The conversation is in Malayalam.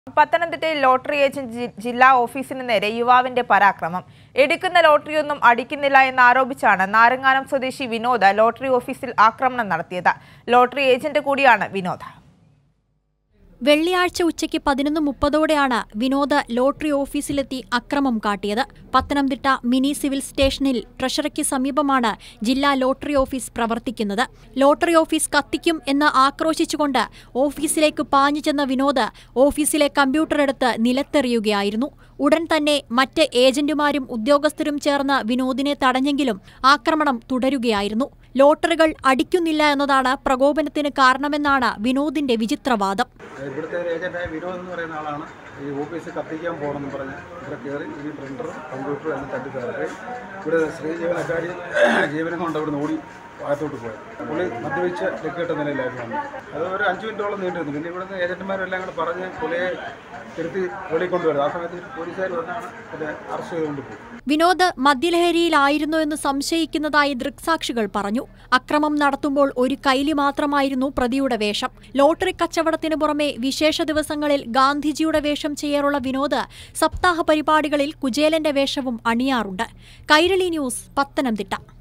പത്തനംതിട്ടയിൽ ലോട്ടറി ഏജന്റ് ജി- ജില്ലാ ഓഫീസിന് നേരെ യുവാവിന്റെ പരാക്രമം എടുക്കുന്ന ലോട്ടറിയൊന്നും അടിക്കുന്നില്ല എന്ന് ആരോപിച്ചാണ് നാരങ്ങാനം സ്വദേശി വിനോദ് ലോട്ടറി ഓഫീസിൽ ആക്രമണം നടത്തിയത് ലോട്ടറി ഏജന്റ് കൂടിയാണ് വിനോദ് വെള്ളിയാഴ്ച ഉച്ചയ്ക്ക് പതിനൊന്ന് മുപ്പതോടെയാണ് വിനോദ് ലോട്ടറി ഓഫീസിലെത്തി അക്രമം കാട്ടിയത് പത്തനംതിട്ട മിനി സിവിൽ സ്റ്റേഷനിൽ ട്രഷറിക്ക് സമീപമാണ് ജില്ലാ ലോട്ടറി ഓഫീസ് പ്രവർത്തിക്കുന്നത് ലോട്ടറി ഓഫീസ് കത്തിക്കും എന്ന് ആക്രോശിച്ചുകൊണ്ട് ഓഫീസിലേക്ക് പാഞ്ഞു ചെന്ന വിനോദ് ഓഫീസിലെ കമ്പ്യൂട്ടർ എടുത്ത് നിലത്തെറിയുകയായിരുന്നു ഉടൻ തന്നെ മറ്റ് ഏജന്റുമാരും ഉദ്യോഗസ്ഥരും ചേർന്ന് വിനോദിനെ തടഞ്ഞെങ്കിലും ആക്രമണം തുടരുകയായിരുന്നു ലോട്ടറികൾ അടിക്കുന്നില്ല എന്നതാണ് പ്രകോപനത്തിന് കാരണമെന്നാണ് വിനോദിന്റെ വിചിത്രവാദം ഇവിടുത്തെ ഒരു ഏജന്റായ വിനോദ് എന്ന് പറയുന്ന ആളാണ് ഈ ഓഫീസ് കത്തിക്കാൻ പോകണമെന്ന് പറഞ്ഞ് ഇവിടെ കയറി ഈ പ്രിന്ററും കമ്പ്യൂട്ടറും എല്ലാം തട്ടി കയറി ഇവിടെ സ്ത്രീ ജീവനക്കാരി ജീവനം കൊണ്ട് അവിടുന്ന് ഓടി അകത്തോട്ട് പോയി പുള്ളി മദ്യപിച്ച് ലക്കിട്ട നിലയിലായിരുന്നു വന്നത്. അത് ഒരു അഞ്ച് മിനിറ്റോളം നീണ്ടിരുന്നു പിന്നെ ഇവിടുന്ന് ഏജന്റുമാരെല്ലാം കൂടെ പറഞ്ഞ് പുള്ളിയെ തിരുത്തി വെളിയിൽ കൊണ്ടുവരുന്നത് ആ സമയത്ത് പോലീസുകാർ വന്നാണ് പുള്ളിയെ അറസ്റ്റ് ചെയ്തുകൊണ്ട് പോകും വിനോദ് മദ്യലഹരിയിലായിരുന്നു എന്ന് സംശയിക്കുന്നതായി ദൃക്സാക്ഷികൾ പറഞ്ഞു അക്രമം നടത്തുമ്പോൾ ഒരു കൈലി മാത്രമായിരുന്നു പ്രതിയുടെ വേഷം ലോട്ടറി കച്ചവടത്തിന് പുറമെ വിശേഷ ദിവസങ്ങളിൽ ഗാന്ധിജിയുടെ വേഷം ചെയ്യാറുള്ള വിനോദ് സപ്താഹ പരിപാടികളിൽ കുചേലന്റെ വേഷവും അണിയാറുണ്ട് കൈരളി ന്യൂസ് പത്തനംതിട്ട